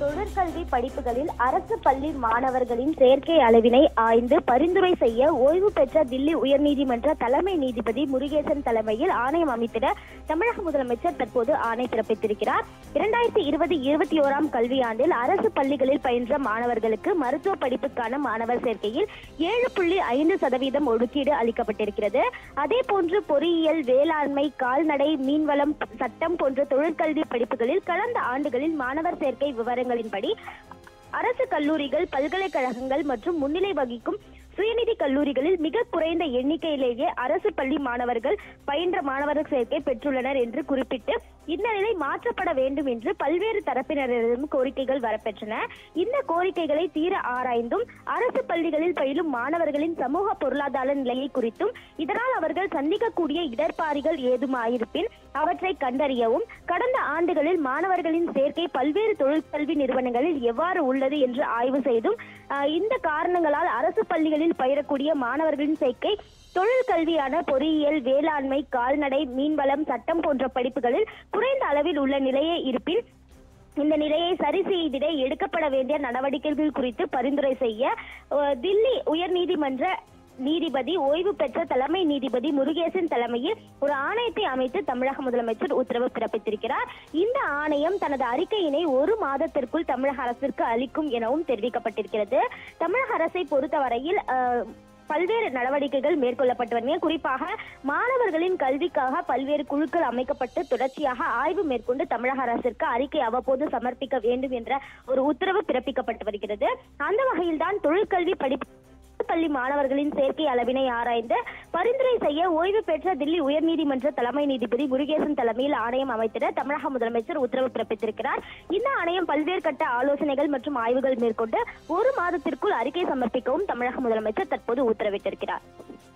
தொழிற்கல்வி படிப்புகளில் அரசு பள்ளி மாணவர்களின் சேர்க்கை அளவினை ஆய்ந்து பரிந்துரை செய்ய ஓய்வு பெற்ற தில்லி உயர்நீதிமன்ற தலைமை நீதிபதி முருகேசன் தலைமையில் ஆணையம் அமைத்திட தமிழக முதலமைச்சர் தற்போது ஆணை பிறப்பித்திருக்கிறார் இரண்டாயிரத்தி இருபது இருபத்தி ஓராம் கல்வியாண்டில் அரசு பள்ளிகளில் பயின்ற மாணவர்களுக்கு மருத்துவ படிப்புக்கான மாணவர் சேர்க்கையில் ஏழு புள்ளி ஐந்து சதவீதம் ஒதுக்கீடு அளிக்கப்பட்டிருக்கிறது அதே போன்று பொறியியல் வேளாண்மை கால்நடை மீன்வளம் சட்டம் போன்ற தொழிற்கல்வி படிப்புகளில் கடந்த ஆண்டுகளில் மாணவர் சேர்க்கை விவரங்களின்படி அரசு கல்லூரிகள் பல்கலைக்கழகங்கள் மற்றும் முன்னிலை வகிக்கும் சுயநிதி கல்லூரிகளில் மிக குறைந்த எண்ணிக்கையிலேயே அரசு பள்ளி மாணவர்கள் பயின்ற மாணவர் சேர்க்கை பெற்றுள்ளனர் என்று குறிப்பிட்டு இந்த நிலை மாற்றப்பட வேண்டும் என்று பல்வேறு தரப்பினரிடம் கோரிக்கைகள் வரப்பெற்றன இந்த கோரிக்கைகளை தீர ஆராய்ந்தும் அரசு பள்ளிகளில் பயிலும் மாணவர்களின் சமூக பொருளாதார நிலையை குறித்தும் இதனால் அவர்கள் சந்திக்கக்கூடிய இடர்பாடுகள் ஏதுமாயிருப்பின் அவற்றை கண்டறியவும் கடந்த ஆண்டுகளில் மாணவர்களின் சேர்க்கை பல்வேறு தொழிற்கல்வி நிறுவனங்களில் எவ்வாறு உள்ளது என்று ஆய்வு செய்தும் ஆஹ், இந்த காரணங்களால் அரசு பள்ளிகளில் பயிரக்கூடிய மாணவர்களின் சேர்க்கை தொழில் கல்வியான பொறியியல் வேளாண்மை கால்நடை மீன்வளம் சட்டம் போன்ற படிப்புகளில் குறைந்த அளவில் உள்ள நிலையே இருப்பின் இந்த நிலையை சரி செய்திட எடுக்கப்பட வேண்டிய நடவடிக்கைகள் குறித்து பரிந்துரை செய்ய அஹ், தில்லி உயர்நீதிமன்ற நீதிபதி ஓய்வு பெற்ற தலைமை நீதிபதி முருகேசன் தலைமையில் ஒரு ஆணையத்தை அமைத்து தமிழக முதலமைச்சர் உத்தரவு பிறப்பித்திருக்கிறார் இந்த ஆணையம் தனது அறிக்கையினை ஒரு மாதத்திற்குள் தமிழக அரசிற்கு அளிக்கும் எனவும் தெரிவிக்கப்பட்டிருக்கிறது தமிழக அரசை பொறுத்தவரையில் அஹ், பல்வேறு நடவடிக்கைகள் மேற்கொள்ளப்பட்டு வருகின்றன குறிப்பாக மாணவர்களின் கல்விக்காக பல்வேறு குழுக்கள் அமைக்கப்பட்டு தொடர்ச்சியாக ஆய்வு மேற்கொண்டு தமிழக அரசிற்கு அறிக்கை அவ்வப்போது சமர்ப்பிக்க வேண்டும் என்ற ஒரு உத்தரவு பிறப்பிக்கப்பட்டு வருகிறது அந்த வகையில்தான் தொழிற்கல்வி படிப்பு பள்ளி மாணவர்களின் சேர்க்கை அளவினை ஆராய்ந்து பரிந்துரை செய்ய ஓய்வு பெற்ற தில்லி உயர்நீதிமன்ற தலைமை நீதிபதி முருகேசன் தலைமையில் ஆணையம் அமைத்திட தமிழக முதலமைச்சர் உத்தரவு பிறப்பித்திருக்கிறார் இந்த ஆணையம் பல்வேறு கட்ட ஆலோசனைகள் மற்றும் ஆய்வுகள் மேற்கொண்டு ஒரு மாதத்திற்குள் அறிக்கை சமர்ப்பிக்கவும் தமிழக முதலமைச்சர் தற்போது உத்தரவிட்டிருக்கிறார்